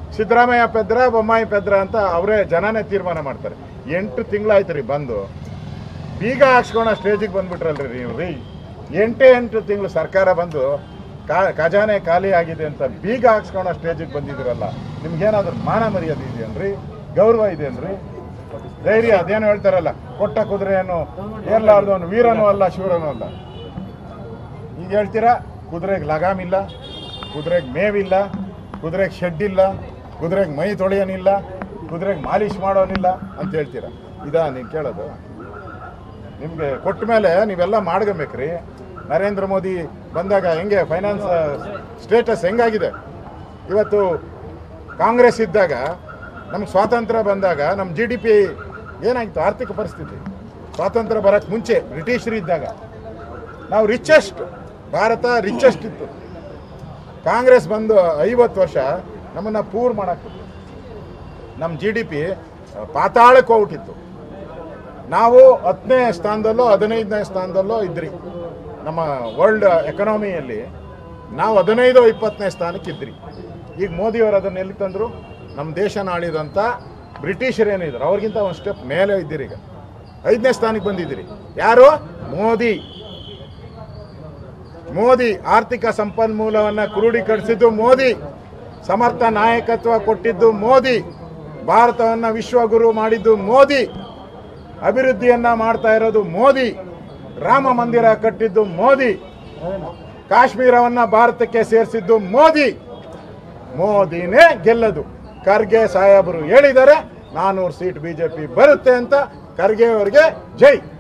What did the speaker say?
ಸಿದ್ದರಾಮಯ್ಯ ಪೆದ್ರ ಬೊಮ್ಮಾಯಿ ಪೆದ್ರ ಅಂತ ಅವರೇ ಜನನೇ ತೀರ್ಮಾನ ಮಾಡ್ತಾರೆ ಎಂಟು ತಿಂಗಳಾಯ್ತು ರೀ ಬಂದು ಬೀಗ ಹಾಕ್ಸ್ಕೊಳೋ ಸ್ಟೇಜಿಗೆ ಬಂದ್ಬಿಟ್ರಲ್ರಿ ನೀವು ರೀ ಎಂಟೇ ಎಂಟು ತಿಂಗಳು ಸರ್ಕಾರ ಬಂದು ಕಾ ಖಜಾನೆ ಖಾಲಿ ಆಗಿದೆ ಅಂತ ಬೀಗ ಹಾಕ್ಸ್ಕೊಳೋ ಸ್ಟೇಜಿಗೆ ಬಂದಿದ್ದೀರಲ್ಲ ನಿಮ್ಗೇನಾದ್ರೂ ಮಾನ ಮರ್ಯಾದೆ ಇದೆಯೇನ್ರಿ ಗೌರವ ಇದೆಯೇನ್ರಿ ಧೈರ್ಯ ಅದೇನು ಹೇಳ್ತಾರಲ್ಲ ಕೊಟ್ಟ ಕುದುರೆಯನ್ನು ಏರ್ಲಾರ್ದವನು ವೀರನೂ ಅಲ್ಲ ಶೂರನೂ ಅಲ್ಲ ಈಗ ಹೇಳ್ತೀರಾ ಕುದುರೆಗೆ ಲಗಾಮಿಲ್ಲ ಕುದುರೆಗೆ ಮೇವಿಲ್ಲ ಕುದುರೆಗೆ ಶೆಡ್ ಇಲ್ಲ ಕುದುರೆಗೆ ಮೈ ತೊಳೆಯೋನಿಲ್ಲ ಕುದುರೆಗೆ ಮಾಲಿಶ್ ಮಾಡೋನಿಲ್ಲ ಅಂತ ಹೇಳ್ತೀರಾ ಇದಾ ನೀವು ಕೇಳೋದು ನಿಮಗೆ ಕೊಟ್ಟ ಮೇಲೆ ನೀವೆಲ್ಲ ಮಾಡ್ಕೊಬೇಕ್ರಿ ನರೇಂದ್ರ ಮೋದಿ ಬಂದಾಗ ಹೆಂಗೆ ಫೈನಾನ್ಸ್ ಸ್ಟೇಟಸ್ ಹೆಂಗಾಗಿದೆ ಇವತ್ತು ಕಾಂಗ್ರೆಸ್ ಇದ್ದಾಗ ನಮ್ಗೆ ಸ್ವಾತಂತ್ರ್ಯ ಬಂದಾಗ ನಮ್ಮ ಜಿ ಡಿ ಪಿ ಏನಾಗಿತ್ತು ಆರ್ಥಿಕ ಪರಿಸ್ಥಿತಿ ಸ್ವಾತಂತ್ರ್ಯ ಬರೋಕ್ಕೆ ಮುಂಚೆ ಬ್ರಿಟಿಷರು ಇದ್ದಾಗ ನಾವು ರಿಚೆಸ್ಟ್ ಭಾರತ ರಿಚೆಸ್ಟ್ ಇತ್ತು ಕಾಂಗ್ರೆಸ್ ಬಂದು ಐವತ್ತು ವರ್ಷ ನಮ್ಮನ್ನು ಪೂರ್ ಮಾಡಾಕ್ತಿತ್ತು ನಮ್ಮ ಜಿ ಡಿ ಪಿ ಪಾತಾಳಕ್ಕೆ ಹೋಗ್ಬಿಟ್ಟಿತ್ತು ನಾವು ಹತ್ತನೇ ಸ್ಥಾನದಲ್ಲೋ ಹದಿನೈದನೇ ಸ್ಥಾನದಲ್ಲೋ ಇದ್ರಿ ನಮ್ಮ ವರ್ಲ್ಡ್ ಎಕನಾಮಿಯಲ್ಲಿ ನಾವು ಹದಿನೈದು ಇಪ್ಪತ್ತನೇ ಸ್ಥಾನಕ್ಕೆ ಇದ್ರಿ ಈಗ ಮೋದಿಯವರು ಅದನ್ನ ಎಲ್ಲಿ ತಂದರು ನಮ್ಮ ದೇಶನ ಆಳಿದಂಥ ಬ್ರಿಟಿಷರು ಏನಿದ್ರು ಅವ್ರಿಗಿಂತ ಒಂದು ಸ್ಟೆಪ್ ಮೇಲೆ ಇದ್ದೀರಿ ಈಗ ಐದನೇ ಸ್ಥಾನಕ್ಕೆ ಬಂದಿದ್ದೀರಿ ಯಾರು ಮೋದಿ ಮೋದಿ ಆರ್ಥಿಕ ಸಂಪನ್ಮೂಲವನ್ನು ಕ್ರೋಢೀಕರಿಸಿದ್ದು ಮೋದಿ ಸಮರ್ಥ ನಾಯಕತ್ವ ಕೊಟ್ಟಿದ್ದು ಮೋದಿ ಭಾರತವನ್ನು ವಿಶ್ವಗುರು ಮಾಡಿದ್ದು ಮೋದಿ ಅಭಿವೃದ್ಧಿಯನ್ನ ಮಾಡ್ತಾ ಇರೋದು ಮೋದಿ ರಾಮ ಮಂದಿರ ಕಟ್ಟಿದ್ದು ಮೋದಿ ಕಾಶ್ಮೀರವನ್ನ ಭಾರತಕ್ಕೆ ಸೇರಿಸಿದ್ದು ಮೋದಿ ಮೋದಿನೇ ಗೆಲ್ಲದು ಖರ್ಗೆ ಸಾಹೇಬರು ಹೇಳಿದ್ದಾರೆ ನಾನೂರು ಸೀಟ್ ಬಿಜೆಪಿ ಬರುತ್ತೆ ಅಂತ ಖರ್ಗೆ ಅವರಿಗೆ ಜೈ